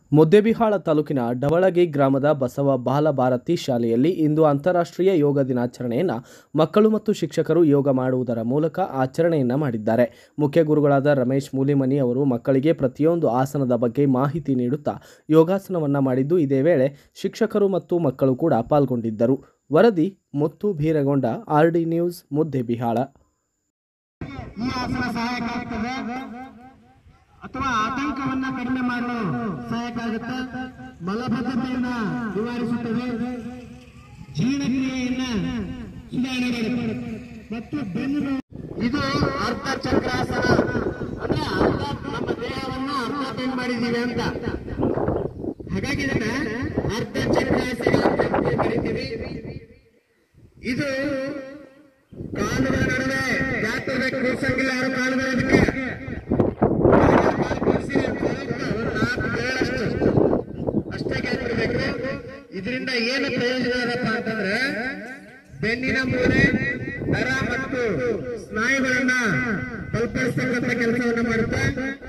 ಮುದ್ದೇಬಿಹಾಳ ತಾಲೂಕಿನ ಡವಳಗಿ ಗ್ರಾಮದ ಬಸವ ಬಾಲಭಾರತಿ ಶಾಲೆಯಲ್ಲಿ ಇಂದು ಅಂತಾರಾಷ್ಟ್ರೀಯ ಯೋಗ ದಿನಾಚರಣೆಯನ್ನು ಮಕ್ಕಳು ಮತ್ತು ಶಿಕ್ಷಕರು ಯೋಗ ಮಾಡುವುದರ ಮೂಲಕ ಆಚರಣೆಯನ್ನ ಮಾಡಿದ್ದಾರೆ ಮುಖ್ಯ ಗುರುಗಳಾದ ರಮೇಶ್ ಮೂಲಿಮನಿ ಅವರು ಮಕ್ಕಳಿಗೆ ಪ್ರತಿಯೊಂದು ಆಸನದ ಬಗ್ಗೆ ಮಾಹಿತಿ ನೀಡುತ್ತಾ ಯೋಗಾಸನವನ್ನ ಮಾಡಿದ್ದು ಇದೇ ವೇಳೆ ಶಿಕ್ಷಕರು ಮತ್ತು ಮಕ್ಕಳು ಕೂಡ ಪಾಲ್ಗೊಂಡಿದ್ದರು ವರದಿ Muttu Bheeragonda R D news Muddebihal ಈ ಆಸನ ಸಹಾಯಕ ಆಗ್ತದೆ ಅಥವಾ ಆತಂಕವನ್ನ ಕಡಿಮೆ ಮಾಡಲು ಸಹಾಯಕ ಆಗುತ್ತೆ ಮಲಬದ್ಧತೆಯನ್ನ ನಿವಾರಿಸುತ್ತದೆ ಜೀರ್ಣಕ್ರಿಯೆಯನ್ನ ಸುಧಾರಣೆ ಮಾಡುತ್ತೆ ಮತ್ತು ಬೆನ್ನು ನೋವು- ಇದು ಅರ್ಧ ಚಕ್ರಾಸನ ಅಂದ್ರೆ ಅರ್ಧ ನಮ್ಮ ದೇಹವನ್ನ ಅರ್ಧ ಬೆಂಡ್ ಮಾಡಿದೀವಿ ಅಂತ ಹಾಗಾಗಿ ಇದನ್ನ ಅರ್ಧ ಚಕ್ರಾಸನ ಅಂತ ಕರಿತೀವಿ ಇದು ಕಾಲುಗಳ ನಡುವೆ ಜಾತದ ಕೂರ್ಸಂಗಿಲ್ಲ ಯಾರು ಕಾಲುಗಳ ಇದಕ್ಕೆ ಕಾಲು ಕೂರ್ಸಿ ಒಂದು ನಾಲ್ಕು ಬೆರಳಷ್ಟು ಅಷ್ಟೇ ಗ್ಯಾಪ್ ಇರಬೇಕು ಇದರಿಂದ ಏನು ಪ್ರಯೋಜನ ಇದಪ್ಪ ಅಂತಂದ್ರೆ ಬೆನ್ನಿನ ಮೂಲೆ ನರ ಮತ್ತು ಸ್ನಾಯುಗಳನ್ನ ಬಲಪಡಿಸ್ತಕ್ಕಂಥ ಕೆಲಸವನ್ನ ಮಾಡುತ್ತೆ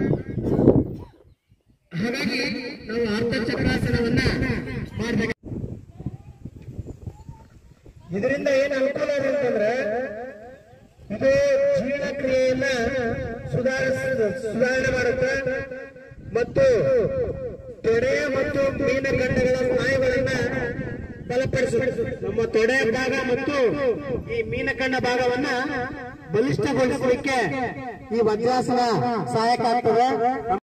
ಹಾಗಾಗಿ ನಾವು ಅರ್ಧ ಚಕ್ರಾಸನವನ್ನ ಮಾಡಬೇಕು ಇದರಿಂದ ಏನು ಅನುಕೂಲ ಇದೆ ಅಂತಂದ್ರೆ ಇದು ಜೀರ್ಣಕ್ರಿಯೆಯನ್ನ ಸುಧಾರಿಸ ಸುಧಾರಣೆ ಮಾಡುತ್ತೆ ಮತ್ತು ತೊಡೆ ಮತ್ತು ಮೀನಖಂಡಗಳ ಸ್ನಾಯುಗಳನ್ನ ಬಲಪಡಿಸುತ್ತೆ ನಮ್ಮ ತೊಡೆ ಭಾಗ ಮತ್ತು ಈ ಮೀನಖಂಡ ಭಾಗವನ್ನ ಬಲಿಷ್ಠಗೊಳಿಸಲಿಕ್ಕೆ ಈ ವಜ್ರಾಸನ ಸಹಾಯಕ ಆಗ್ತದೆ